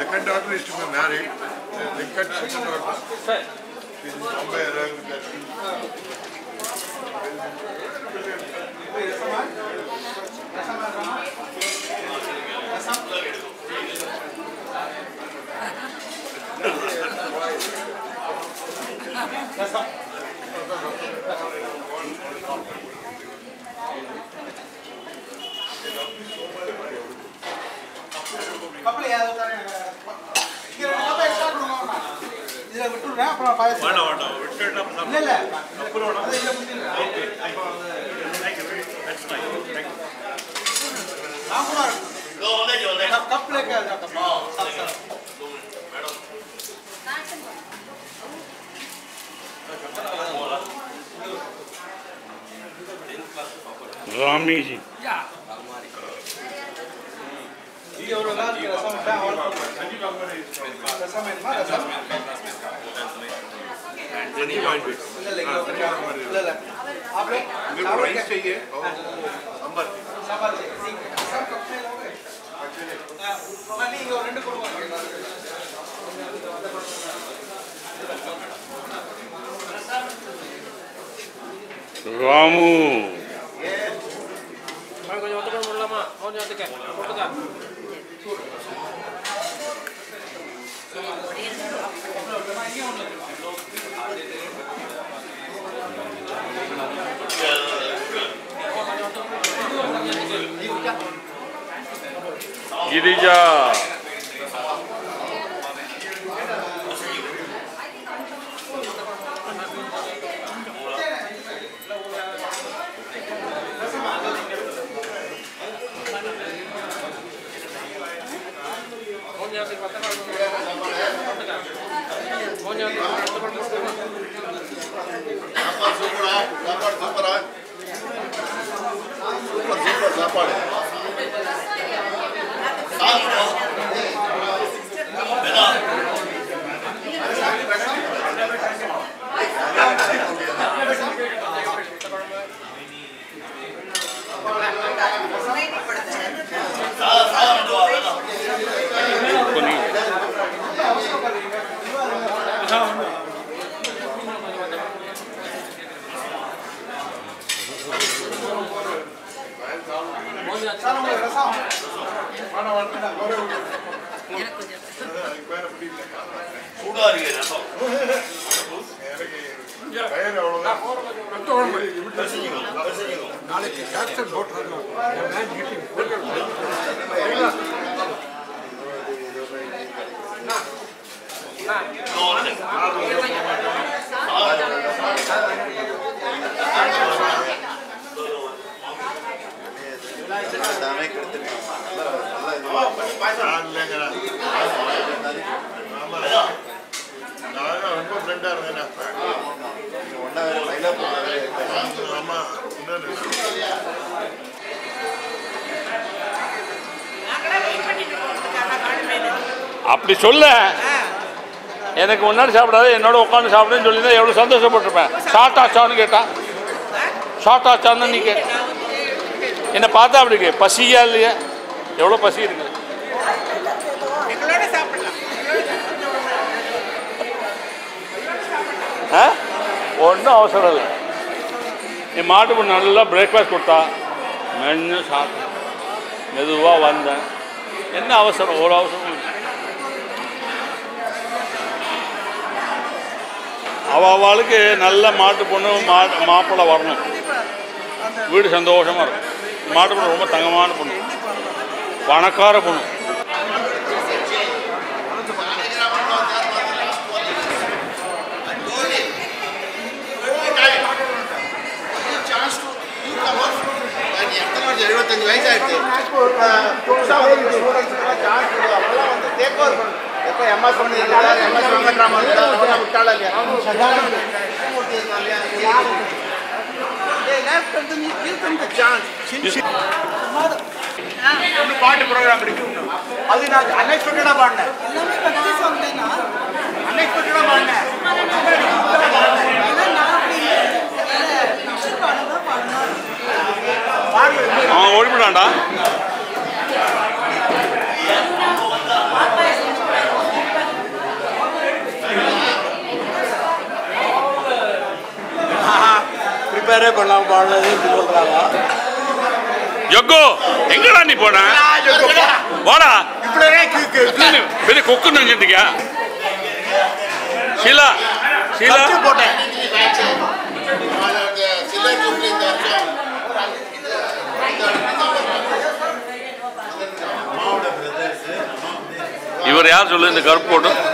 second daughter is to be married. The Likat second daughter. She's in Bombay along with that. கப்பல் ஏதாவது தானே இங்க ரெண்டு கப்பல் எக்ஸ்ட்ரா கொடுங்க இதுல விட்டுடுறேன் அப்புறம் பாயசம் வேண்டாம் வேண்டாம் விட்டுட்டு அப்புறம் இல்ல இல்ல அப்புறம் அது இதுல முடிஞ்சிருங்க ராம்குமார் கப் கப் लेके आ जाओ कप साथ साथ रामी जी ये और लगा के रसम है और रसम है ना रसम இல்ல இல்ல இல்ல இல்ல आप लोग चावल राइस क्या चाहिए और सांबर சாம்பார் ठीक है सब कप में लोगे हाँ नहीं ये ரெண்டு கொடுங்க रामू கொஞ்சம் ஒத்துக்க முடியலாமா கொஞ்சம் ஒத்துக்க ஒத்துக்க गिरिजा கொஞ்சம் ஒத்துக்க ஒத்துக்க ஒத்துக்க கொஞ்சம் ஒத்துக்க ஒத்துக்க சாப்பாடு சூப்பரா சாப்பாடு சூப்பரா சூப்பர் சூப்பர் சாப்பாடு சார் உங்களுக்கு ரசம் சூடா இருக்கு ரசம் வயிறு அவ்வளோதான் நாளைக்கு கேப்டன் போட்டுருந்தோம் இல்லைங்கண்ணா ஆமாம் நான் ரொம்ப ஃப்ரெண்டாக இருந்தேண்ணா ஆமாம் இன்னொன்று அப்படி சொல்ல எனக்கு முன்னாடி சாப்பிடாத என்னோட உட்காந்து சாப்பிடுன்னு சொல்லியிருந்தா எவ்வளோ சந்தோஷப்பட்டிருப்பேன் ஷார்ட் ஆச்சான்னு கேட்டான் ஷார்ட் ஆச்சான்னு நீ கேட்ட என்னை பார்த்தா அப்படி கே பசியா இல்லையா எவ்வளோ பசி இருக்கு ஆ ஒன்றும் அவசரம் இல்லை நீ மாட்டுக்கு நல்லா பிரேக்ஃபாஸ்ட் கொடுத்தா மென்னு சாப்பிட்டேன் மெதுவாக வந்தேன் என்ன அவசரம் ஒரு அவசரம் இல்லை அவ அவளுக்கு நல்ல மாட்டு பொண்ணு மா மாப்பிள்ளை வரணும் வீடு சந்தோஷமாக இருக்கும் மாட்டு பொண்ணு ரொம்ப தங்கமான பொண்ணு பணக்கார பொண்ணு எழுபத்தஞ்சு வயசாயிடுச்சு புதுசாக வந்து ஸ்டூடெண்ட்ஸ்க்குலாம் சான்ஸ் அப்போல்லாம் வந்து டேக் ஓவர் பண்ணு எப்போ எம்எஸ் பண்ணி இருந்தார் எம்எஸ் வெங்கட்ராமன் இருந்தார் அவரெல்லாம் விட்டாளா இல்லையா கிருஷ்ணமூர்த்தி இருந்தார் இல்லையா They left and then you give them the chance. ஒன்று பாட்டு ப்ரோக்ராம் இருக்கு அது நான் அன்எக்ஸ்பெக்டடாக பாடினேன் அன்எக்ஸ்பெக்டடாக பாடினேன் பாடுவேன் அவன் ஓடிவிடான்டா சப்ஸ்கிரைப் பண்ணாம பாடினது இப்படி சொல்றாங்க ஜக்கு எங்கடா நீ போன வாடா என்ன, பெரிய கொக்கு நினைச்சிருக்கியா ஷீலா ஷீலா போட்டேன் சில்லர் ஜூப்ளி இந்த வருஷம் இவர் யார் சொல்லு இந்த கருப்பு போட்டு